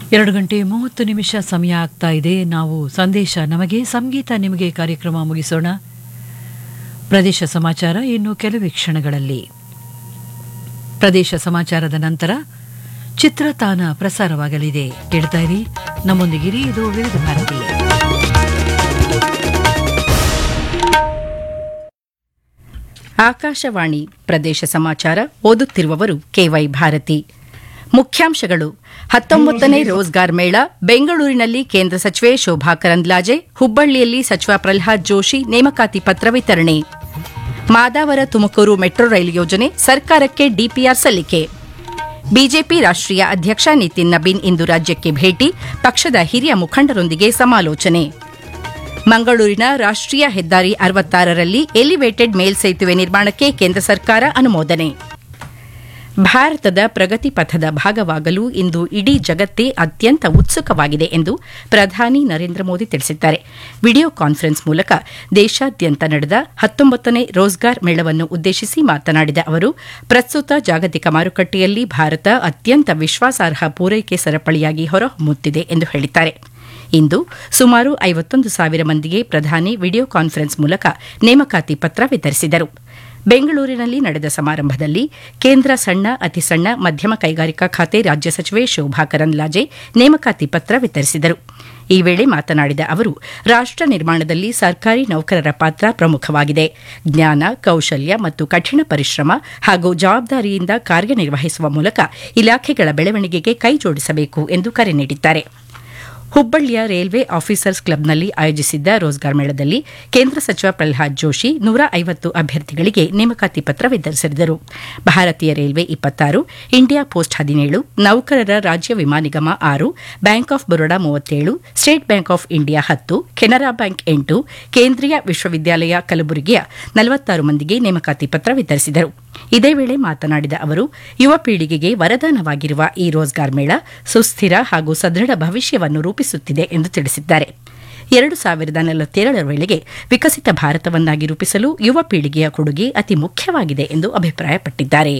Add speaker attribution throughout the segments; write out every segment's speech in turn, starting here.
Speaker 1: ಎರಡು ಗಂಟೆ ಮೂವತ್ತು ನಿಮಿಷ ಸಮಯ ಆಗ್ತಾ ಇದೆ ನಾವು ಸಂದೇಶ ನಮಗೆ ಸಂಗೀತ ನಿಮಗೆ ಕಾರ್ಯಕ್ರಮ ಮುಗಿಸೋಣ ಪ್ರದೇಶ ಸಮಾಚಾರ ಇನ್ನು ಕೆಲವೇ ಕ್ಷಣಗಳಲ್ಲಿ ಪ್ರದೇಶ ಸಮಾಚಾರದ ನಂತರ ಚಿತ್ರತಾನ ಪ್ರಸಾರವಾಗಲಿದೆ ಕೇಳ್ತಾ ಇರಿ ನಮ್ಮೊಂದಿಗಿರಿ ಇದು ವಿವಿಧ ಭಾರತಿ
Speaker 2: ಆಕಾಶವಾಣಿ ಪ್ರದೇಶ ಸಮಾಚಾರ ಓದುತ್ತಿರುವವರು ಕೆವೈ ಭಾರತಿ ಮುಖ್ಯಾಂಶಗಳು ಹತ್ತೊಂಬತ್ತನೇ ರೋಜ್ಗಾರ್ ಮೇಳ ಬೆಂಗಳೂರಿನಲ್ಲಿ ಕೇಂದ್ರ ಸಚಿವೆ ಶೋಭಾ ಕರಂದ್ಲಾಜೆ ಹುಬ್ಬಳ್ಳಿಯಲ್ಲಿ ಸಚಿವ ಪ್ರಲ್ಹಾದ್ ಜೋಶಿ ನೇಮಕಾತಿ ಪತ್ರ ವಿತರಣೆ ಮಾದಾವರ ತುಮಕೂರು ಮೆಟ್ರೋ ರೈಲು ಯೋಜನೆ ಸರ್ಕಾರಕ್ಕೆ ಡಿಪಿಆರ್ ಸಲ್ಲಿಕೆ ಬಿಜೆಪಿ ರಾಷ್ಟ್ರೀಯ ಅಧ್ಯಕ್ಷ ನಿತಿನ್ ನಬೀನ್ ಇಂದು ರಾಜ್ಯಕ್ಕೆ ಭೇಟಿ ಪಕ್ಷದ ಹಿರಿಯ ಮುಖಂಡರೊಂದಿಗೆ ಸಮಾಲೋಚನೆ ಮಂಗಳೂರಿನ ರಾಷ್ಟ್ರೀಯ ಹೆದ್ದಾರಿ ಅರವತ್ತಾರರಲ್ಲಿ ಎಲಿವೇಟೆಡ್ ಮೇಲ್ಸೇತುವೆ ನಿರ್ಮಾಣಕ್ಕೆ ಕೇಂದ್ರ ಸರ್ಕಾರ ಅನುಮೋದನೆ ಭಾರತದ ಪ್ರಗತಿ ಪಥದ ಭಾಗವಾಗಲು ಇಂದು ಇಡೀ ಜಗತ್ತೇ ಅತ್ಯಂತ ಉತ್ಸುಕವಾಗಿದೆ ಎಂದು ಪ್ರಧಾನಿ ನರೇಂದ್ರ ಮೋದಿ ತಿಳಿಸಿದ್ದಾರೆ ವಿಡಿಯೋ ಕಾನ್ಫರೆನ್ಸ್ ಮೂಲಕ ದೇಶಾದ್ಯಂತ ನಡೆದ ಹತ್ತೊಂಬತ್ತನೇ ರೋಜ್ಗಾರ್ ಮೇಳವನ್ನು ಉದ್ದೇಶಿಸಿ ಮಾತನಾಡಿದ ಅವರು ಪ್ರಸ್ತುತ ಜಾಗತಿಕ ಮಾರುಕಟ್ಟೆಯಲ್ಲಿ ಭಾರತ ಅತ್ಯಂತ ವಿಶ್ವಾಸಾರ್ಹ ಪೂರೈಕೆ ಸರಪಳಿಯಾಗಿ ಹೊರಹೊಮ್ಮುತ್ತಿದೆ ಎಂದು ಹೇಳಿದ್ದಾರೆ ಇಂದು ಸುಮಾರು ಐವತ್ತೊಂದು ಸಾವಿರ ಮಂದಿಗೆ ಪ್ರಧಾನಿ ವಿಡಿಯೋ ಕಾನ್ಫರೆನ್ಸ್ ಮೂಲಕ ನೇಮಕಾತಿ ಪತ್ರ ವಿತರಿಸಿದರು ಬೆಂಗಳೂರಿನಲ್ಲಿ ನಡೆದ ಸಮಾರಂಭದಲ್ಲಿ ಕೇಂದ್ರ ಸಣ್ಣ ಅತಿ ಸಣ್ಣ ಮಧ್ಯಮ ಕೈಗಾರಿಕಾ ಖಾತೆ ರಾಜ್ಯ ಸಚಿವೆ ಶೋಭಾ ಕರಂದ್ಲಾಜೆ ನೇಮಕಾತಿ ಪತ್ರ ವಿತರಿಸಿದರು ಈ ವೇಳೆ ಮಾತನಾಡಿದ ಅವರು ರಾಷ್ಟ ನಿರ್ಮಾಣದಲ್ಲಿ ಸರ್ಕಾರಿ ನೌಕರರ ಪಾತ್ರ ಪ್ರಮುಖವಾಗಿದೆ ಜ್ಞಾನ ಕೌಶಲ್ಯ ಮತ್ತು ಕಠಿಣ ಪರಿಶ್ರಮ ಹಾಗೂ ಜವಾಬ್ದಾರಿಯಿಂದ ಕಾರ್ಯನಿರ್ವಹಿಸುವ ಮೂಲಕ ಇಲಾಖೆಗಳ ಬೆಳವಣಿಗೆಗೆ ಕೈಜೋಡಿಸಬೇಕು ಎಂದು ಕರೆ ನೀಡಿದ್ದಾರೆ ಹುಬ್ಬಳ್ಳಿಯ ರೈಲ್ವೆ ಆಫೀಸರ್ಸ್ ಕ್ಲಬ್ನಲ್ಲಿ ಆಯೋಜಿಸಿದ್ದ ರೋಜ್ಗಾರ್ ಮೇಳದಲ್ಲಿ ಕೇಂದ್ರ ಸಚಿವ ಪ್ರಲ್ಹಾದ್ ಜೋಶಿ ನೂರ ಐವತ್ತು ಅಭ್ಯರ್ಥಿಗಳಿಗೆ ನೇಮಕಾತಿ ಪತ್ರ ವಿತರಿಸಿದರು ಭಾರತೀಯ ರೈಲ್ವೆ ಇಪ್ಪತ್ತಾರು ಇಂಡಿಯಾ ಪೋಸ್ಟ್ ಹದಿನೇಳು ನೌಕರರ ರಾಜ್ಯ ವಿಮಾ ನಿಗಮ ಆರು ಬ್ಯಾಂಕ್ ಆಫ್ ಬರೋಡಾ ಮೂವತ್ತೇಳು ಸ್ಟೇಟ್ ಬ್ಯಾಂಕ್ ಆಫ್ ಇಂಡಿಯಾ ಹತ್ತು ಕೆನರಾ ಬ್ಯಾಂಕ್ ಎಂಟು ಕೇಂದ್ರೀಯ ವಿಶ್ವವಿದ್ಯಾಲಯ ಕಲಬುರಗಿಯ ನಲವತ್ತಾರು ಮಂದಿಗೆ ನೇಮಕಾತಿ ಪತ್ರ ವಿತರಿಸಿದರು ಇದೇ ವೇಳೆ ಮಾತನಾಡಿದ ಅವರು ಯುವ ಪೀಳಿಗೆಗೆ ವರದಾನವಾಗಿರುವ ಈ ರೋಜ್ಗಾರ್ ಮೇಳ ಸುಸ್ಥಿರ ಹಾಗೂ ಸದೃಢ ಭವಿಷ್ಯವನ್ನು ರೂಪಿಸುತ್ತಿದೆ ಎಂದು ತಿಳಿಸಿದ್ದಾರೆ ಎರಡು ಸಾವಿರದ ನಲವತ್ತೇಳರ ವೇಳೆಗೆ ವಿಕಸಿತ ಭಾರತವನ್ನಾಗಿ ರೂಪಿಸಲು ಯುವ ಪೀಳಿಗೆಯ ಕೊಡುಗೆ ಅತಿ ಮುಖ್ಯವಾಗಿದೆ ಎಂದು ಅಭಿಪ್ರಾಯಪಟ್ಟಿದ್ದಾರೆ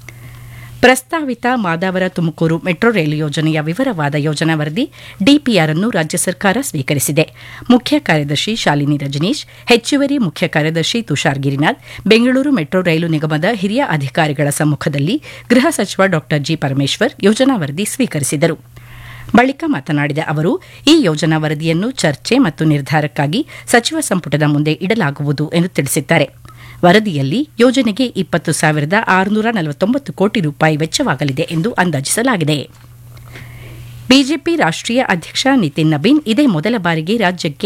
Speaker 2: ಪ್ರಸ್ತಾವಿತ ಮಾದಾವರ ತುಮಕೂರು ಮೆಟ್ರೋ ರೈಲು ಯೋಜನೆಯ ವಿವರವಾದ ಯೋಜನಾ ವರದಿ ಡಿಪಿಆರ್ ಅನ್ನು ರಾಜ್ಯ ಸರ್ಕಾರ ಸ್ವೀಕರಿಸಿದೆ ಮುಖ್ಯ ಕಾರ್ಯದರ್ಶಿ ಶಾಲಿನಿ ರಜನೀಶ್ ಹೆಚ್ಚುವರಿ ಮುಖ್ಯ ಕಾರ್ಯದರ್ಶಿ ತುಷಾರ್ ಗಿರಿನಾಥ್ ಬೆಂಗಳೂರು ಮೆಟ್ರೋ ರೈಲು ನಿಗಮದ ಹಿರಿಯ ಅಧಿಕಾರಿಗಳ ಸಮ್ಮುಖದಲ್ಲಿ ಗೃಹ ಸಚಿವ ಡಾ ಜಿ ಪರಮೇಶ್ವರ್ ಯೋಜನಾ ವರದಿ ಸ್ವೀಕರಿಸಿದರು ಬಳಿಕ ಮಾತನಾಡಿದ ಅವರು ಈ ಯೋಜನಾ ವರದಿಯನ್ನು ಚರ್ಚೆ ಮತ್ತು ನಿರ್ಧಾರಕ್ಕಾಗಿ ಸಚಿವ ಸಂಪುಟದ ಮುಂದೆ ಇಡಲಾಗುವುದು ಎಂದು ತಿಳಿಸಿದ್ದಾರೆ ವರದಿಯಲ್ಲಿ ಯೋಜನೆಗೆ ಇಪ್ಪತ್ತು ಸಾವಿರದ ಆರುನೂರ ನಲವತ್ತೊಂಬತ್ತು ಕೋಟಿ ರೂಪಾಯಿ ವೆಚ್ಚವಾಗಲಿದೆ ಎಂದು ಅಂದಾಜಿಸಲಾಗಿದೆ ಬಿಜೆಪಿ ರಾಷ್ಟ್ರೀಯ ಅಧ್ಯಕ್ಷ ನಿತಿನ್ ನಬೀನ್ ಇದೇ ಮೊದಲ ಬಾರಿಗೆ ರಾಜ್ಯಕ್ಕೆ